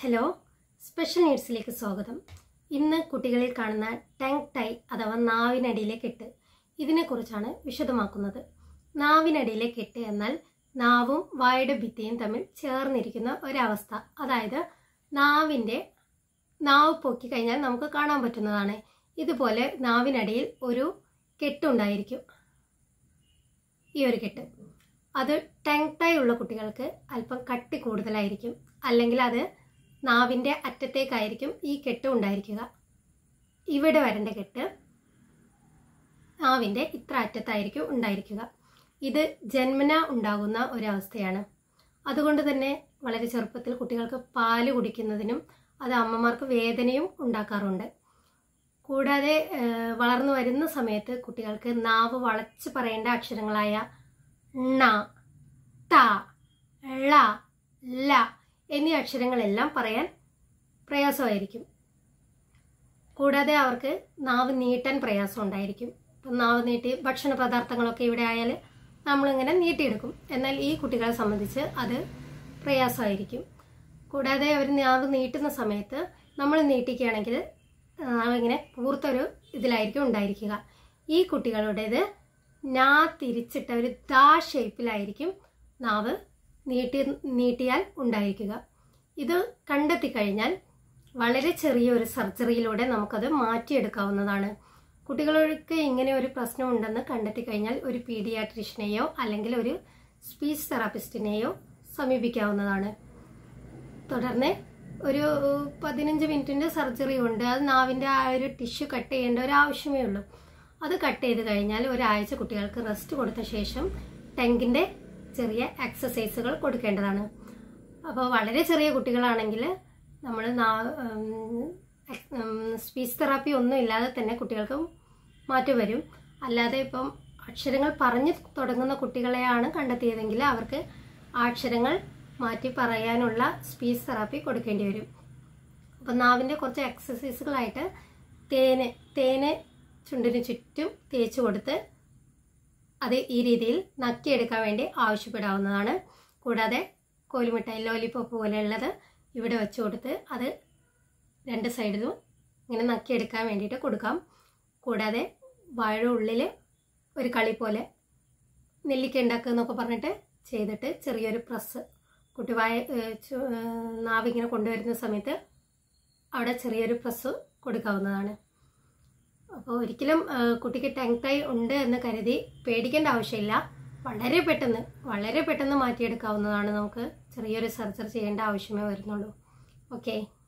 hello special നീഡ്സിലേക്ക് സ്വാഗതം ഇന്ന് കുട്ടികളിൽ കാണുന്ന ടങ് ടൈ അഥവാ നാവിനടിയിലെ കെട്ട് ഇതിനെക്കുറിച്ചാണ് വിശദമാക്കുന്നത് നാവിനടിയിലെ കെട്ട് എന്നാൽ നാവും വായുടെ ഭിത്തിയും തമ്മിൽ ചേർന്നിരിക്കുന്ന ഒരവസ്ഥ അതായത് നാവിൻ്റെ നാവ് പൊക്കി കഴിഞ്ഞാൽ നമുക്ക് കാണാൻ പറ്റുന്നതാണ് ഇതുപോലെ നാവിനടിയിൽ ഒരു കെട്ടുണ്ടായിരിക്കും ഈ ഒരു കെട്ട് അത് ടങ് ടൈ ഉള്ള കുട്ടികൾക്ക് അല്പം കട്ടി കൂടുതലായിരിക്കും അല്ലെങ്കിൽ അത് നാവിൻ്റെ അറ്റത്തേക്കായിരിക്കും ഈ കെട്ട് ഉണ്ടായിരിക്കുക ഇവിടെ വരേണ്ട കെട്ട് നാവിൻ്റെ ഇത്ര അറ്റത്തായിരിക്കും ഉണ്ടായിരിക്കുക ഇത് ജന്മന ഉണ്ടാകുന്ന ഒരവസ്ഥയാണ് അതുകൊണ്ട് തന്നെ വളരെ ചെറുപ്പത്തിൽ കുട്ടികൾക്ക് പാല് കുടിക്കുന്നതിനും അത് അമ്മമാർക്ക് വേദനയും ഉണ്ടാക്കാറുണ്ട് കൂടാതെ ഏഹ്, വളർന്നു വരുന്ന സമയത്ത് കുട്ടികൾക്ക് നാവ് വളച്ച് പറയേണ്ട അക്ഷരങ്ങളായ ണ ത ള ല എന്നീ അക്ഷരങ്ങളെല്ലാം പറയാൻ പ്രയാസമായിരിക്കും കൂടാതെ അവർക്ക് നാവ് നീട്ടാൻ പ്രയാസം ഉണ്ടായിരിക്കും ഇപ്പം നാവ് നീട്ടി ഭക്ഷണ പദാർത്ഥങ്ങളൊക്കെ ഇവിടെ ആയാൽ നമ്മളിങ്ങനെ നീട്ടിയെടുക്കും എന്നാൽ ഈ കുട്ടികളെ സംബന്ധിച്ച് അത് പ്രയാസമായിരിക്കും കൂടാതെ അവർ നാവ് നീട്ടുന്ന സമയത്ത് നമ്മൾ നീട്ടിക്കുകയാണെങ്കിൽ നാവ് ഇങ്ങനെ പൂർത്തൊരു ഇതിലായിരിക്കും ഉണ്ടായിരിക്കുക ഈ കുട്ടികളുടേത് നാ തിരിച്ചിട്ട ഒരു ദാ ഷേപ്പിലായിരിക്കും നാവ് നീട്ടി നീട്ടിയാൽ ഉണ്ടായിരിക്കുക ഇത് കണ്ടെത്തി കഴിഞ്ഞാൽ വളരെ ചെറിയ ഒരു സർജറിയിലൂടെ നമുക്കത് മാറ്റിയെടുക്കാവുന്നതാണ് കുട്ടികൾക്ക് ഇങ്ങനെ ഒരു പ്രശ്നം ഉണ്ടെന്ന് കണ്ടെത്തി കഴിഞ്ഞാൽ ഒരു പീഡിയാട്രീഷ്യനെയോ അല്ലെങ്കിൽ ഒരു സ്പീച്ച് തെറാപ്പിസ്റ്റിനെയോ സമീപിക്കാവുന്നതാണ് തുടർന്ന് ഒരു പതിനഞ്ച് മിനിറ്റിൻ്റെ സർജറി ഉണ്ട് അത് നാവിൻ്റെ ആ ഒരു ടിഷ്യൂ കട്ട് ചെയ്യേണ്ട ഒരു ആവശ്യമേ ഉള്ളൂ അത് കട്ട് ചെയ്ത് കഴിഞ്ഞാൽ ഒരാഴ്ച കുട്ടികൾക്ക് റെസ്റ്റ് കൊടുത്ത ശേഷം ടെങ്കിൻ്റെ ചെറിയ എക്സസൈസുകൾ കൊടുക്കേണ്ടതാണ് അപ്പോൾ വളരെ ചെറിയ കുട്ടികളാണെങ്കിൽ നമ്മൾ സ്പീച്ച് തെറാപ്പി ഒന്നും ഇല്ലാതെ തന്നെ കുട്ടികൾക്ക് മാറ്റം വരും അല്ലാതെ ഇപ്പം അക്ഷരങ്ങൾ പറഞ്ഞു തുടങ്ങുന്ന കുട്ടികളെയാണ് കണ്ടെത്തിയതെങ്കിൽ അവർക്ക് ആ അക്ഷരങ്ങൾ മാറ്റി പറയാനുള്ള സ്പീച്ച് തെറാപ്പി കൊടുക്കേണ്ടി വരും അപ്പം നാവിൻ്റെ കുറച്ച് എക്സസൈസുകളായിട്ട് തേന് തേന് ചുണ്ടിന് ചുറ്റും തേച്ച് കൊടുത്ത് അത് ഈ രീതിയിൽ നക്കിയെടുക്കാൻ വേണ്ടി ആവശ്യപ്പെടാവുന്നതാണ് കൂടാതെ കോലുമിഠായി ലോലിപോപ്പ് പോലെയുള്ളത് ഇവിടെ വെച്ച് കൊടുത്ത് അത് രണ്ട് സൈഡിലും ഇങ്ങനെ നക്കിയെടുക്കാൻ വേണ്ടിയിട്ട് കൊടുക്കാം കൂടാതെ വാഴ ഉള്ളിൽ ഒരു കളി പോലെ നെല്ലിക്ക ഉണ്ടാക്കുക എന്നൊക്കെ പറഞ്ഞിട്ട് ചെയ്തിട്ട് ചെറിയൊരു പ്രസ് കുട്ടി വായ ഏഹ് ചു- ഏഹ് നാവിങ്ങനെ കൊണ്ടുവരുന്ന സമയത്ത് അവിടെ ചെറിയൊരു പ്രസ് കൊടുക്കാവുന്നതാണ് അപ്പോൾ ഒരിക്കലും ഏഹ് കുട്ടിക്ക് ടങ് ടൈ ഉണ്ട് എന്ന് കരുതി പേടിക്കേണ്ട ആവശ്യമില്ല വളരെ പെട്ടെന്ന് വളരെ പെട്ടെന്ന് മാറ്റിയെടുക്കാവുന്നതാണ് നമുക്ക് ചെറിയൊരു സർജറി ചെയ്യേണ്ട ആവശ്യമേ വരുന്നുള്ളൂ ഓക്കെ